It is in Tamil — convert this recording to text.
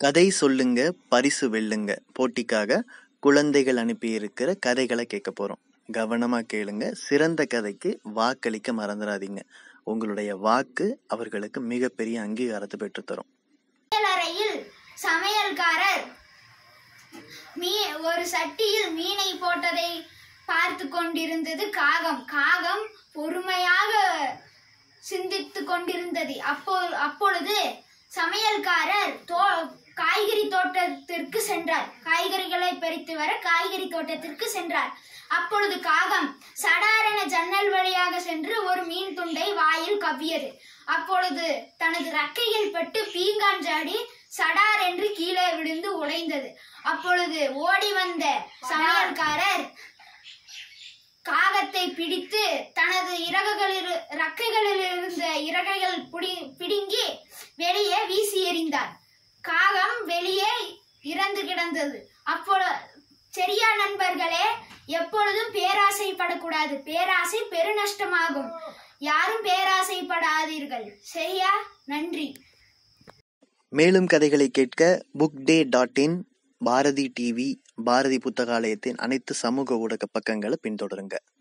கதை சொல்லுங்க பரிசு வெல்லுங்க போட்டிக்காக குழந்தைகள் அனுப்பியிருக்கிற கதைகளை கேட்க போறோம் கவனமா கேளுங்க சிறந்த கதைக்கு வாக்களிக்க மறந்துடாதீங்க உங்களுடைய வாக்கு அவர்களுக்கு மிகப்பெரிய அங்கீகாரத்தை பெற்றுத்தரும் சமையலறையில் சமையல்காரர் மீ ஒரு சட்டியில் மீனை போட்டதை பார்த்து கொண்டிருந்தது காகம் காகம் பொறுமையாக சிந்தித்து கொண்டிருந்தது அப்போ அப்பொழுது சமையல்காரர் தோ காய்கறி தோட்டத்திற்கு சென்றார் காய்கறிகளை பறித்து வர காய்கறி தோட்டத்திற்கு சென்றார் அப்பொழுது காகம் சடாரென ஜன்னல் வழியாக சென்று ஒரு மீன் துண்டை வாயில் கவ்வியது அப்பொழுது தனது ரக்கையில் பட்டு பீங்கான் ஜாடி சடார் என்று கீழே விழுந்து உடைந்தது அப்பொழுது ஓடி வந்த சமையல்காரர் காகத்தை பிடித்து தனது இறகுகளில் ரக்கைகளில் இருந்த இறகைகள் புடி பிடுங்கி வெளியே வீசி எறிந்தார் காகம் வெளியே இறந்து கிடந்தது அப்பொழுது சரியா நண்பர்களே எப்பொழுதும் பேராசைப்படக்கூடாது பேராசை பெருநஷ்டமாகும் யாரும் பேராசைப்படாதீர்கள் சரியா நன்றி மேலும் கதைகளை கேட்க book day dot in Bharathi TV Bharathi புத்தகாலயத்தின் அனைத்து சமூக ஊடக பக்கங்களை பின்தொடருங்க